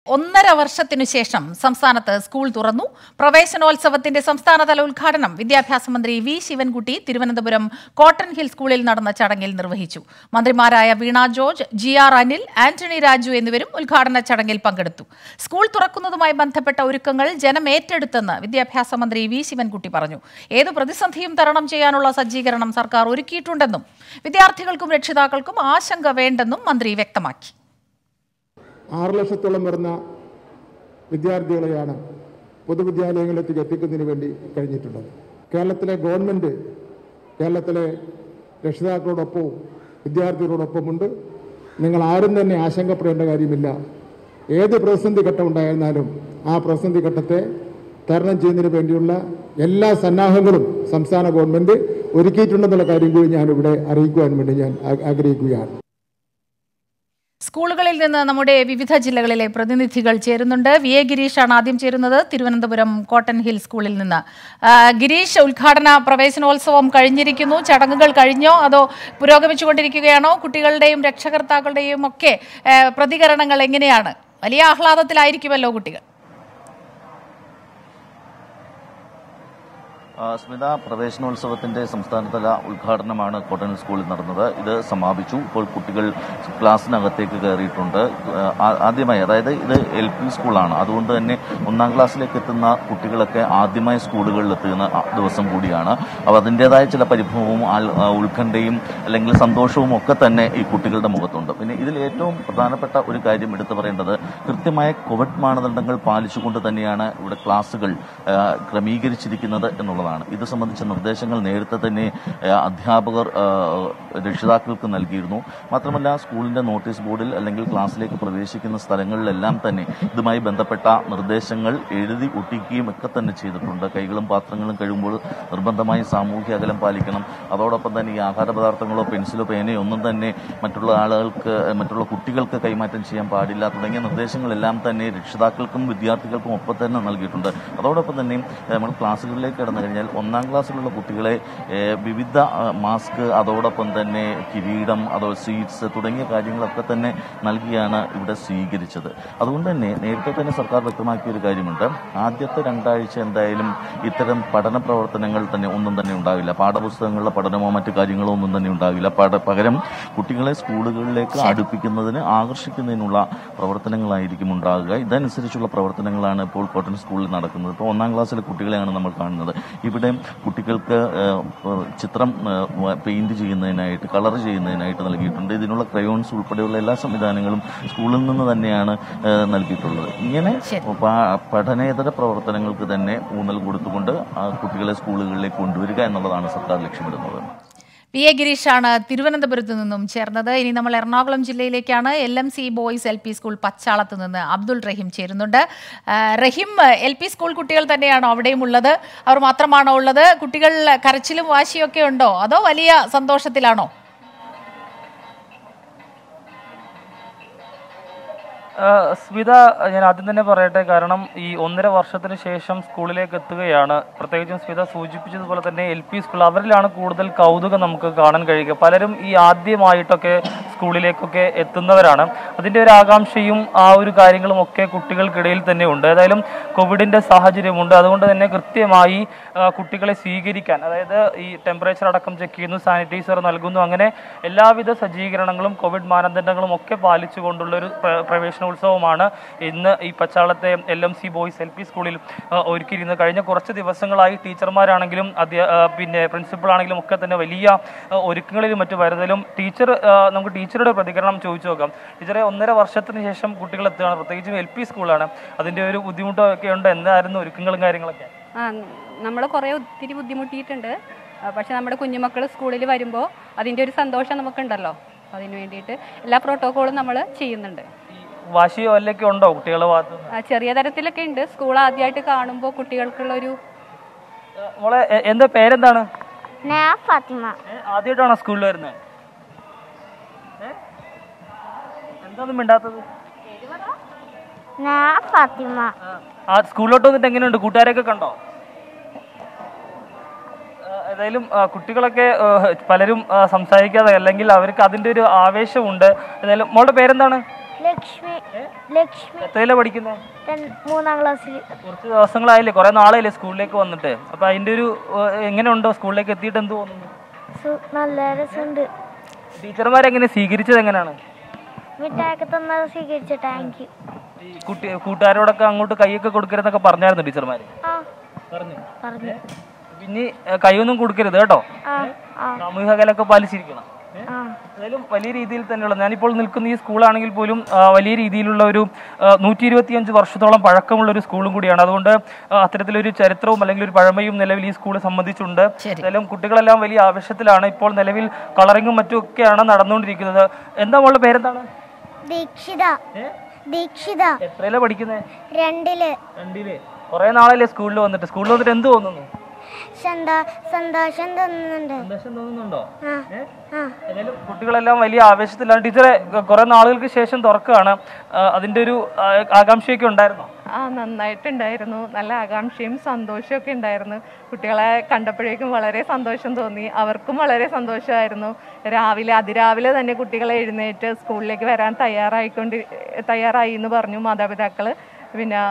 ഒന്നര വർഷത്തിനു ശേഷം സംസ്ഥാനത്ത് സ്കൂൾ തുറന്നു പ്രവേശനോത്സവത്തിന്റെ സംസ്ഥാനതല ഉദ്ഘാടനം വിദ്യാഭ്യാസ മന്ത്രി V Sivankutty Thiruvananthapuram cotton hill സ്കൂളിൽ നടന്ന ചടങ്ങിൽ നിർവഹിച്ചു മന്ത്രിമാരായ Veena George G R Anil Antony Raju എന്നിവരും ഉദ്ഘാടന ചടങ്ങിൽ പങ്കെടുത്തു സ്കൂൾ തുറക്കുന്നതുമായി ബന്ധപ്പെട്ട ഒരുക്കങ്ങൾ ജനം ഏറ്റെടുത്തെന്ന് വിദ്യാഭ്യാസ മന്ത്രി വി ശിവൻകുട്ടി പറഞ്ഞു ഏതു പ്രതിസന്ധിയും തരണം ചെയ്യാനുള്ള സജ്ജീകരണം സർക്കാർ ഒരുക്കിയിട്ടുണ്ടെന്നും വിദ്യാർത്ഥികൾക്കും രക്ഷിതാക്കൾക്കും ആശങ്ക വേണ്ടെന്നും മന്ത്രി വ്യക്തമാക്കി ആറ് ലക്ഷത്തോളം വരുന്ന വിദ്യാർത്ഥികളെയാണ് പൊതുവിദ്യാലയങ്ങളിലേക്ക് എത്തിക്കുന്നതിന് വേണ്ടി കഴിഞ്ഞിട്ടുള്ളത് കേരളത്തിലെ ഗവൺമെൻറ് കേരളത്തിലെ രക്ഷിതാക്കളോടൊപ്പവും വിദ്യാർത്ഥികളോടൊപ്പമുണ്ട് നിങ്ങൾ ആരും തന്നെ ആശങ്കപ്പെടേണ്ട കാര്യമില്ല ഏത് പ്രതിസന്ധി ഘട്ടം ഉണ്ടായിരുന്നാലും ആ പ്രതിസന്ധി ഘട്ടത്തെ തരണം ചെയ്യുന്നതിന് വേണ്ടിയുള്ള എല്ലാ സന്നാഹങ്ങളും സംസ്ഥാന ഗവൺമെൻറ് ഒരുക്കിയിട്ടുണ്ടെന്നുള്ള കാര്യം കൂടി ഞാനിവിടെ അറിയിക്കുവാൻ വേണ്ടി ഞാൻ ആ- ആഗ്രഹിക്കുകയാണ് സ്കൂളുകളിൽ നിന്ന് നമ്മുടെ വിവിധ ജില്ലകളിലെ പ്രതിനിധികൾ ചേരുന്നുണ്ട് വി എ ഗിരീഷാണ് ആദ്യം ചേരുന്നത് തിരുവനന്തപുരം കോട്ടൺ ഹിൽ സ്കൂളിൽ നിന്ന് ആ, ഗിരീഷ് ഉദ്ഘാടന പ്രവേശനോത്സവം കഴിഞ്ഞിരിക്കുന്നു ചടങ്ങുകൾ കഴിഞ്ഞോ അതോ പുരോഗമിച്ചുകൊണ്ടിരിക്കുകയാണോ കുട്ടികളുടെയും രക്ഷകർത്താക്കളുടെയും ഒക്കെ ആ, പ്രതികരണങ്ങൾ എങ്ങനെയാണ് വലിയ ആഹ്ലാദത്തിലായിരിക്കുമല്ലോ കുട്ടികൾ ആ, സ്മിത പ്രവേശനോത്സവത്തിന്റെ സംസ്ഥാനതല ഉദ്ഘാടനമാണ് കോട്ടൺ സ്കൂളിൽ നടന്നത് ഇത് സമാപിച്ചു ഇപ്പോൾ കുട്ടികൾ ക്ലാസ്സിനകത്തേക്ക് കയറിയിട്ടുണ്ട് ആ- ആദ്യമായി അതായത് ഇത് എൽ പി സ്കൂളാണ് അതുകൊണ്ട് തന്നെ ഒന്നാം ക്ലാസ്സിലേക്ക് എത്തുന്ന കുട്ടികളൊക്കെ ആദ്യമായി സ്കൂളുകളിൽ എത്തുന്ന ആ ദിവസം കൂടിയാണ് അപ്പോൾ അതിൻ്റെതായ ചില പരിഭവവും ആൽ- ആ, ഉത്കണ്ഠയും അല്ലെങ്കിൽ സന്തോഷവും ഒക്കെ തന്നെ ഈ കുട്ടികളുടെ മുഖത്തുണ്ട് പിന്നെ ഇതിൽ ഏറ്റവും പ്രധാനപ്പെട്ട ഒരു കാര്യം എടുത്തു പറയേണ്ടത് കൃത്യമായ കോവിഡ് മാനദണ്ഡങ്ങൾ പാലിച്ചുകൊണ്ട് തന്നെയാണ് ഇവിടെ ക്ലാസുകൾ ആ, ക്രമീകരിച്ചിരിക്കുന്നത് എന്നുള്ളതാണ് ഇത് സംബന്ധിച്ച നിർദ്ദേശങ്ങൾ നേരത്തെ തന്നെ ആ, അധ്യാപകർ ആ, രക്ഷിതാക്കൾക്ക് നൽകിയിരുന്നു മാത്രമല്ല സ്കൂളിന്റെ നോട്ടീസ് ബോർഡിൽ അല്ലെങ്കിൽ ക്ലാസ്സിലേക്ക് പ്രവേശിക്കുന്ന സ്ഥലങ്ങളിലെല്ലാം തന്നെ ഇതുമായി ബന്ധപ്പെട്ട നിർദ്ദേശങ്ങൾ എഴുതി ഒട്ടിക്കുകയും ഒക്കെ തന്നെ ചെയ്തിട്ടുണ്ട് കൈകളും പാത്രങ്ങളും കഴിയുമ്പോൾ നിർബന്ധമായി സാമൂഹ്യ അകലം പാലിക്കണം അതോടൊപ്പം തന്നെ ഈ ആഹാര പദാർത്ഥങ്ങളോ പെൻസിലോ പേനയോ ഒന്നും തന്നെ മറ്റുള്ള ആളുകൾക്ക് മറ്റുള്ള കുട്ടികൾക്ക് കൈമാറ്റം ചെയ്യാൻ പാടില്ല തുടങ്ങിയ നിർദ്ദേശങ്ങളെല്ലാം തന്നെ രക്ഷിതാക്കൾക്കും വിദ്യാർത്ഥികൾക്കും ഒപ്പം തന്നെ നൽകിയിട്ടുണ്ട് അതോടൊപ്പം തന്നെ ഏഹ്, നമ്മൾ ക്ലാസ്സുകളിലേക്ക് കടന്നു കഴിഞ്ഞാൽ ഒന്നാം ക്ലാസ്സിലുള്ള കുട്ടികളെ ഏഹ്, വിവിധ ആ, മാസ്ക് അതോടൊപ്പം തന്നെ കിരീടം അതോ സീറ്റ്സ് തുടങ്ങിയ കാര്യങ്ങളൊക്കെ തന്നെ നൽകിയാണ് ഇവിടെ സ്വീകരിച്ചത് അതുകൊണ്ട് തന്നെ നേരത്തെ തന്നെ സർക്കാർ വ്യക്തമാക്കിയ ഒരു കാര്യമുണ്ട് ആദ്യത്തെ രണ്ടാഴ്ച എന്തായാലും ഇത്തരം പഠന പ്രവർത്തനങ്ങൾ തന്നെ ഒന്നും തന്നെ ഉണ്ടാവില്ല പാഠപുസ്തകങ്ങളുടെ പഠനമോ മറ്റു കാര്യങ്ങളോ ഒന്നും തന്നെ ഉണ്ടാവില്ല പട- പകരം കുട്ടികളെ സ്കൂളുകളിലേക്ക് അടുപ്പിക്കുന്നതിന് ആകർഷിക്കുന്നതിനുള്ള പ്രവർത്തനങ്ങളായിരിക്കും ഉണ്ടാകുക ഇതനുസരിച്ചുള്ള പ്രവർത്തനങ്ങളാണ് ഇപ്പോൾ കോട്ടൺ സ്കൂളിൽ നടക്കുന്നത് ഇപ്പോൾ ഒന്നാം ക്ലാസ്സിലെ കുട്ടികളെയാണ് നമ്മൾ കാണുന്നത് ഇവിടെ കുട്ടികൾക്ക് ഏഹ്, ഏഹ്, ചിത്രം പെയിന്റ് ചെയ്യുന്നതിനായിട്ട് കളർ ചെയ്യുന്നതിനായിട്ട് നൽകിയിട്ടുണ്ട് ഇതിനുള്ള ക്രയോൺസ് ഉൾപ്പെടെയുള്ള എല്ലാ സംവിധാനങ്ങളും സ്കൂളിൽ നിന്ന് തന്നെയാണ് ഏഹ്, നൽകിയിട്ടുള്ളത് ഇങ്ങനെ ശരി. പ- പഠനേതര പ്രവർത്തനങ്ങൾക്ക് തന്നെ ഊന്നൽ കൊടുത്തുകൊണ്ട് ആ കുട്ടികളെ സ്കൂളുകളിലേക്ക് കൊണ്ടുവരിക എന്നുള്ളതാണ് സർക്കാർ ലക്ഷ്യമിടുന്നത് പി എ ഗിരീഷാണ് തിരുവനന്തപുരത്ത് നിന്നും ചേർന്നത് ഇനി നമ്മൾ എറണാകുളം ജില്ലയിലേക്കാണ് L M C boys L P school പച്ചാളത്ത് നിന്ന് അബ്ദുൾ റഹീം ചേരുന്നുണ്ട് ആ, റഹീം എൽ പി സ്കൂൾ കുട്ടികൾ തന്നെയാണോ അവിടെയും ഉള്ളത് അവർ മാത്രമാണോ ഉള്ളത് കുട്ടികൾ കരച്ചിലും വാശിയൊക്കെ ഉണ്ടോ അതോ വലിയ സന്തോഷത്തിലാണോ ആ, സ്മിത ഞാൻ ആദ്യം തന്നെ പറയട്ടെ കാരണം ഈ ഒന്നര വർഷത്തിന് ശേഷം സ്കൂളിലേക്ക് എത്തുകയാണ് പ്രത്യേകിച്ചും സ്മിത സൂചിപ്പിച്ചതുപോലെ തന്നെ എൽ പി സ്കൂൾ അവരിലാണ് കൂടുതൽ കൗതുകം നമുക്ക് കാണാൻ കഴിയുക പലരും ഈ ആദ്യമായിട്ടൊക്കെ സ്കൂളിലേക്കൊക്കെ എത്തുന്നവരാണ് അതിൻ്റെ ഒരു ആകാംക്ഷയും ആ ഒരു കാര്യങ്ങളും ഒക്കെ കുട്ടികൾക്കിടയിൽ തന്നെ ഉണ്ട് ഏതായാലും കോവിഡിൻ്റെ സാഹചര്യമുണ്ട് അതുകൊണ്ട് തന്നെ കൃത്യമായി ആ, കുട്ടികളെ സ്വീകരിക്കാൻ അതായത് ഈ ടെമ്പറേച്ചർ അടക്കം ചെക്ക് ചെയ്യുന്നു സാനിറ്റൈസർ നൽകുന്നു അങ്ങനെ എല്ലാവിധ സജ്ജീകരണങ്ങളും കോവിഡ് മാനദണ്ഡങ്ങളും ഒക്കെ പാലിച്ചുകൊണ്ടുള്ള ഒരു പ്ര- പ്രവേശനോത്സവമാണ് ഇന്ന് ഈ പച്ചാളത്തെ L M C boys L P സ്കൂളിൽ ആ, ഒരുക്കിയിരുന്നത് കഴിഞ്ഞ കുറച്ച് ദിവസങ്ങളായി ടീച്ചർമാരാണെങ്കിലും അധ്യ ആ, പിന്നെ പ്രിൻസിപ്പൾ ആണെങ്കിലും ഒക്കെ തന്നെ വലിയ ആ, ഒരുക്കങ്ങളിലും മറ്റു വരുന്നതിലും ടീച്ചർ ആ, നമുക്ക് ടീച്ചറുടെ പ്രതികരണം ചോദിച്ചു നോക്കാം ടീച്ചറെ ഒന്നര വർഷത്തിന് ശേഷം കുട്ടികൾ എത്തുകയാണ് പ്രത്യേകിച്ചും എൽ പി സ്കൂളാണ് അതിൻ്റെ ഒരു ബുദ്ധിമുട്ടൊക്കെ ഉണ്ട് എന്തായിരുന്നു ഒരുക്കങ്ങളും കാര്യങ്ങളൊക്കെ ആ നമ്മൾ കുറേ ഒത്തിരി ബുദ്ധിമുട്ടിയിട്ടുണ്ട് ആ, പക്ഷെ നമ്മുടെ കുഞ്ഞുമക്കൾ സ്കൂളിൽ വരുമ്പോൾ അതിൻ്റെ ഒരു സന്തോഷം നമുക്കുണ്ടല്ലോ അതിന് വേണ്ടിയിട്ട് എല്ലാ പ്രോട്ടോക്കോളും നമ്മൾ ചെയ്യുന്നുണ്ട് ഈ വാശിയോ അല്ലൊക്കെ ഉണ്ടോ കുട്ടികളുടെ ഭാഗത്ത് നിന്ന്? ആ, ചെറിയ തരത്തിലൊക്കെ ഉണ്ട് സ്കൂൾ ആദ്യമായിട്ട് കാണുമ്പോൾ കുട്ടികൾക്കുള്ളൊരു ആ, മോളെ എ- എന്താ പേരെന്താണ് ഞാൻ ഫാത്തിമ ഏ, ആദ്യമായിട്ടാണോ സ്കൂളിൽ വരുന്നത് എന്താന്നും മിണ്ടാത്തത് ഞാൻ ഫാത്തിമ ആ സ്കൂളിലോട്ട് വന്നിട്ട് എങ്ങനെയുണ്ട് കൂട്ടുകാരെയൊക്കെ കണ്ടോ ആ, ഏതായാലും ആ, കുട്ടികളൊക്കെ ആ, പലരും ആ, സംസാരിക്കാതെ അല്ലെങ്കിൽ അവർക്ക് അതിൻ്റെ ഒരു ആവേശമുണ്ട് ഏതായാലും മോളുടെ പേരെന്താണ് ലക്ഷ്മി ലക്ഷ്മി എത്രയിലാ പഠിക്കുന്നത് രൺ- മൂന്നാം ക്ലാസ്സിൽ കുറച്ച് ദിവസങ്ങളായില്ലേ കുറെ നാളായില്ലേ സ്കൂളിലേക്ക് വന്നിട്ട് അപ്പൊ അതിന്റെ ഒരു ഏഹ്, എങ്ങനെയുണ്ടോ സ്കൂളിലേക്ക് എത്തിയിട്ട് എന്ത് തോന്നുന്നു സു- നല്ല രസമുണ്ട് ടീച്ചർമാരെങ്ങനെ സ്വീകരിച്ചത് എങ്ങനെയാണ് മിഠായൊക്കെ തന്നത് സ്വീകരിച്ച താങ്ക് യു ഈ കുട്ടി കൂട്ടുകാരോടൊക്കെ അങ്ങോട്ട് കൈയൊക്കെ കൊടുക്കരുതെന്നൊക്കെ പറഞ്ഞായിരുന്നു ടീച്ചർമാര് ആ പറഞ്ഞു പറഞ്ഞു പിന്നെ ഏഹ്, കൈയൊന്നും കൊടുക്കരുത് കേട്ടോ ആ ആ സാമൂഹിക അകലൊക്കെ പാലിച്ചിരിക്കണം ആ എന്തായാലും വലിയ രീതിയിൽ തന്നെയുള്ള ഞാനിപ്പോൾ നിൽക്കുന്ന ഈ സ്കൂളാണെങ്കിൽ പോലും ആ, വലിയ രീതിയിലുള്ള ഒരു നൂറ്റി ഇരുപത്തിയഞ്ച് വർഷത്തോളം പഴക്കമുള്ള ഒരു സ്കൂളും കൂടിയാണ് അതുകൊണ്ട് ആ, അത്തരത്തിലൊരു ചരിത്രവും അല്ലെങ്കിൽ ഒരു പഴമയും നിലവിൽ ഈ സ്കൂൾ സംബന്ധിച്ചുണ്ട് ശരി. എന്തായാലും കുട്ടികളെല്ലാം വലിയ ആവശ്യത്തിലാണ് ഇപ്പോൾ നിലവിൽ കളറിങ്ങും മറ്റും ഒക്കെയാണ് നടന്നുകൊണ്ടിരിക്കുന്നത് എന്താ മോളുടെ പേരെന്താണ് ദീക്ഷിത ദീക്ഷിത എത്രയിലാ പഠിക്കുന്നത് രണ്ടില് രണ്ടില് കുറെ നാളല്ലേ സ്കൂളിൽ വന്നിട്ട് സ്കൂളിൽ വന്നിട്ട് എന്ത് തോന്നുന്നു സന്തോ സന്തോഷം തോന്നുന്നുണ്ട് സന്തോഷം തോന്നുന്നുണ്ടോ ആ ആ ഏതായാലും കുട്ടികളെല്ലാം വലിയ ആവേശത്തിലാണ് ടീച്ചറെ കുറെ നാളുകൾക്ക് ശേഷം തുറക്കുകയാണ് ആ, അതിന്റെ ഒരു ആ, ആകാംക്ഷയൊക്കെ ഉണ്ടായിരുന്നോ ആ നന്നായിട്ടുണ്ടായിരുന്നു നല്ല ആകാംക്ഷയും സന്തോഷമൊക്കെ ഉണ്ടായിരുന്നു കുട്ടികളെ കണ്ടപ്പോഴേക്കും വളരെ സന്തോഷം തോന്നി അവർക്കും വളരെ സന്തോഷമായിരുന്നു രാവിലെ അതിരാവിലെ തന്നെ കുട്ടികളെ എഴുന്നേറ്റ് സ്കൂളിലേക്ക് വരാൻ തയ്യാറായിക്കൊണ്ട് തയ്യാറായി എന്ന് പറഞ്ഞു മാതാപിതാക്കൾ പിന്നെ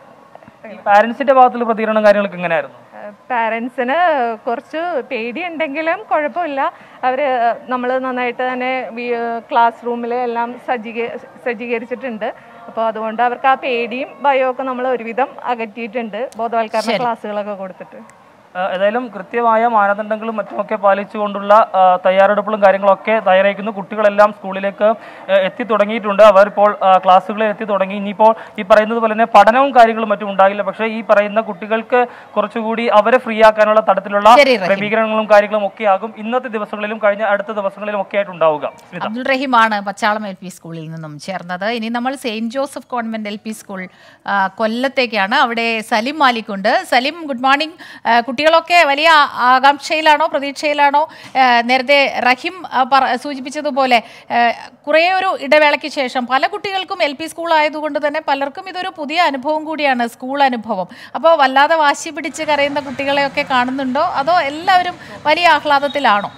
ഈ പാരന്റ്സിന്റെ ഭാഗത്തുള്ള പ്രതികരണം കാര്യങ്ങളൊക്കെ എങ്ങനെയായിരുന്നു പാരൻസിന് കുറച്ച് പേടിയുണ്ടെങ്കിലും കുഴപ്പമില്ല അവർ നമ്മൾ നന്നായിട്ട് തന്നെ ക്ലാസ് റൂമിൽ എല്ലാം സജ്ജീക സജ്ജീകരിച്ചിട്ടുണ്ട് അപ്പോൾ അതുകൊണ്ട് അവർക്ക് ആ പേടിയും ഭയമൊക്കെ നമ്മൾ ഒരുവിധം അകറ്റിയിട്ടുണ്ട് ബോധവൽക്കരണ ക്ലാസ്സുകളൊക്കെ കൊടുത്തിട്ട് ആ, ഏതായാലും കൃത്യമായ മാനദണ്ഡങ്ങളും മറ്റുമൊക്കെ പാലിച്ചുകൊണ്ടുള്ള ആ, തയ്യാറെടുപ്പുകളും കാര്യങ്ങളൊക്കെ തയ്യാറായിരിക്കുന്നു കുട്ടികളെല്ലാം സ്കൂളിലേക്ക് ആ, എത്തി തുടങ്ങിയിട്ടുണ്ട് അവരിപ്പോൾ ആ, ക്ലാസ്സുകളിൽ എത്തി തുടങ്ങി ഇനിയിപ്പോൾ ഈ പറയുന്നത് പോലെ തന്നെ പഠനവും കാര്യങ്ങളും മറ്റും ഉണ്ടാകില്ല പക്ഷേ ഈ പറയുന്ന കുട്ടികൾക്ക് കുറച്ചുകൂടി അവരെ ഫ്രീ ആക്കാനുള്ള തരത്തിലുള്ള ശരി, റഹീം. ക്രമീകരണങ്ങളും കാര്യങ്ങളും ഒക്കെ ആകും ഇന്നത്തെ ദിവസങ്ങളിലും കഴിഞ്ഞ അടുത്ത ദിവസങ്ങളിലും ഒക്കെ ആയിട്ട് ഉണ്ടാവുക സ്മിത അബ്ദുൾ റഹീമാണ് പച്ചാളം എൽ പി സ്കൂളിൽ നിന്നും ചേർന്നത് ഇനി നമ്മൾ saint Joseph convent L P school ആ, കൊല്ലത്തേക്കാണ് അവിടെ സലിം മാലിക് ഉണ്ട് സലിം ഗുഡ് മോർണിംഗ് ആ, കുട്ടികളൊക്കെ വലിയ ആ- ആകാംക്ഷയിലാണോ പ്രതീക്ഷയിലാണോ ആ, നേരത്തെ റഹീം ആ, പറ- സൂചിപ്പിച്ചതുപോലെ ആ, കുറേ ഒരു ഇടവേളയ്ക്ക് ശേഷം പല കുട്ടികൾക്കും എൽ പി സ്കൂൾ ആയതുകൊണ്ട് തന്നെ പലർക്കും ഇതൊരു പുതിയ അനുഭവം കൂടിയാണ് സ്കൂൾ അനുഭവം അപ്പോൾ വല്ലാതെ വാശി പിടിച്ച് കരയുന്ന കുട്ടികളെയൊക്കെ കാണുന്നുണ്ടോ അതോ എല്ലാവരും വലിയ ആഹ്ലാദത്തിലാണോ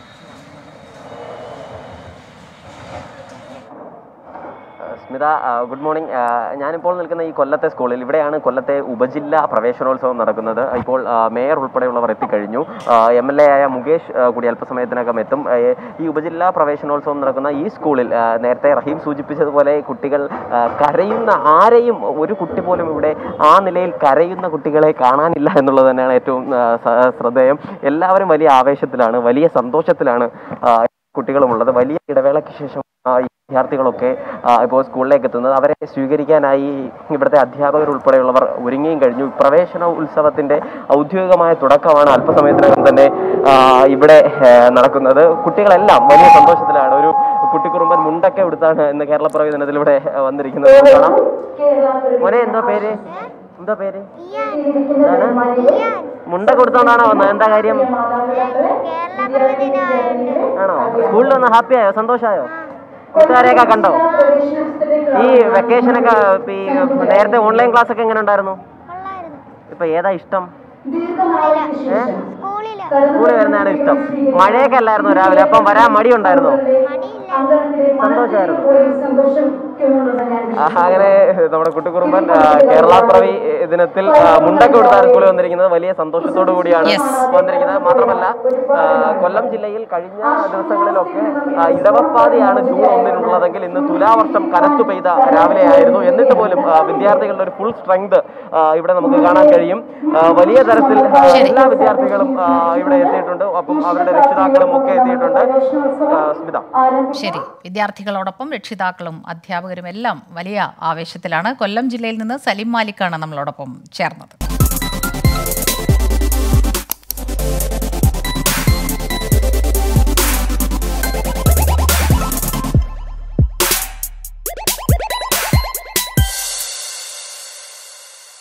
സ്മിത ആ, ഗുഡ് മോർണിംഗ് ആ, ഞാനിപ്പോൾ നിൽക്കുന്ന ഈ കൊല്ലത്തെ സ്കൂളിൽ ഇവിടെയാണ് കൊല്ലത്തെ ഉപജില്ലാ പ്രവേശനോത്സവം നടക്കുന്നത് ഇപ്പോൾ ആ, മേയർ ഉൾപ്പെടെയുള്ളവർ എത്തിക്കഴിഞ്ഞു എം എൽ എ ആയ മുകേഷ് ആ, കൂടി അല്പസമയത്തിനകം എത്തും ആ, ഈ ഉപജില്ലാ പ്രവേശനോത്സവം നടക്കുന്ന ഈ സ്കൂളിൽ ആ, നേരത്തെ റഹീം സൂചിപ്പിച്ചതുപോലെ കുട്ടികൾ ആ, കരയുന്ന ആരെയും ഒരു കുട്ടി പോലും ഇവിടെ ആ നിലയിൽ കരയുന്ന കുട്ടികളെ കാണാനില്ല എന്നുള്ളത് തന്നെയാണ് ഏറ്റവും ആ, സ- ശ്രദ്ധേയം എല്ലാവരും വലിയ ആവേശത്തിലാണ് വലിയ സന്തോഷത്തിലാണ് ആ, കുട്ടികളുമുള്ളത് വലിയ ഇടവേളയ്ക്ക് ശേഷം ആ, ഈ വിദ്യാർത്ഥികളൊക്കെ ആ, ഇപ്പോൾ സ്കൂളിലേക്ക് എത്തുന്നത് അവരെ സ്വീകരിക്കാനായി ഇവിടുത്തെ അധ്യാപകർ ഉൾപ്പെടെയുള്ളവർ ഒരുങ്ങിയും കഴിഞ്ഞു പ്രവേശന ഉത്സവത്തിന്റെ ഔദ്യോഗികമായ തുടക്കമാണ് അല്പസമയത്തിനകം തന്നെ ആ, ഇവിടെ ഏ, നടക്കുന്നത് കുട്ടികളെല്ലാം വലിയ സന്തോഷത്തിലാണ് ഒരു കുട്ടിക്കുറുമ്പൻ മുണ്ടൊക്കെ എടുത്താണ് ഇന്ന് കേരളപ്പിറവി ദിനത്തിൽ ഇവിടെ ഏ, വന്നിരിക്കുന്നത് നമുക്ക് കാണാം മോനെ എന്തോ പേര് എന്തോ പേര് എന്താണ്? മുണ്ടൊക്കെ എടുത്തോണ്ടാണോ വന്നത് എന്താ കാര്യം കേരള പ്രതിദിനമായുണ്ട് ആണോ സ്കൂളിൽ വന്ന് ഹാപ്പി ആയോ സന്തോഷമായോ കൂട്ടുകാരെയൊക്കെ കണ്ടോ ഈ വെക്കേഷനൊക്കെ ഇപ്പൊ ഈ നേരത്തെ ഓൺലൈൻ ക്ലാസ് ഒക്കെ എങ്ങനെ ഉണ്ടായിരുന്നു കൊള്ളായിരുന്നു ഇപ്പൊ ഏതാ ഇഷ്ടം ഏ സ്കൂളില് സ്കൂളിൽ വരുന്നതാണ് ഇഷ്ടം മഴയൊക്കെ അല്ലായിരുന്നു രാവിലെ അപ്പം വരാൻ മടി ഉണ്ടായിരുന്നോ മടിയില്ല സന്തോഷമായിരുന്നു ആ, അങ്ങനെ നമ്മുടെ കുട്ടിക്കുറുമ്പൻ ആ, കേരള പ്രവി ദിനത്തിൽ ആ, മുണ്ടൊക്കെ കൊടുത്താണ് സ്കൂളിൽ വന്നിരിക്കുന്നത് വലിയ സന്തോഷത്തോടു കൂടിയാണ് Yes. വന്നിരിക്കുന്നത് മാത്രമല്ല ആ, കൊല്ലം ജില്ലയിൽ കഴിഞ്ഞ ദിവസങ്ങളിലൊക്കെ ആ, ഇടവപ്പാതിയാണ് ജൂൺ ഒന്നിനുള്ളതെങ്കിൽ ഇന്ന് തുലാവർഷം കനത്തു പെയ്ത രാവിലെ ആയിരുന്നു എന്നിട്ട് പോലും ആ, വിദ്യാർത്ഥികളുടെ ഒരു ഫുൾ സ്ട്രെങ്ത് ഇവിടെ നമുക്ക് കാണാൻ കഴിയും ആ, വലിയ തരത്തിൽ ആ, എല്ലാ വിദ്യാർത്ഥികളും ആ, ഇവിടെ എത്തിയിട്ടുണ്ട് അപ്പം അവരുടെ രക്ഷിതാക്കളും ഒക്കെ എത്തിയിട്ടുണ്ട് ആ, സ്മിത ശരി വിദ്യാർത്ഥികളോടൊപ്പം രക്ഷിതാക്കളും അധ്യാപകരും എല്ലാം വലിയ ആവേശത്തിലാണ് കൊല്ലം ജില്ലയിൽ നിന്ന് സലിം മാലിക്കാണ് നമ്മളോടൊപ്പം ചേർന്നത്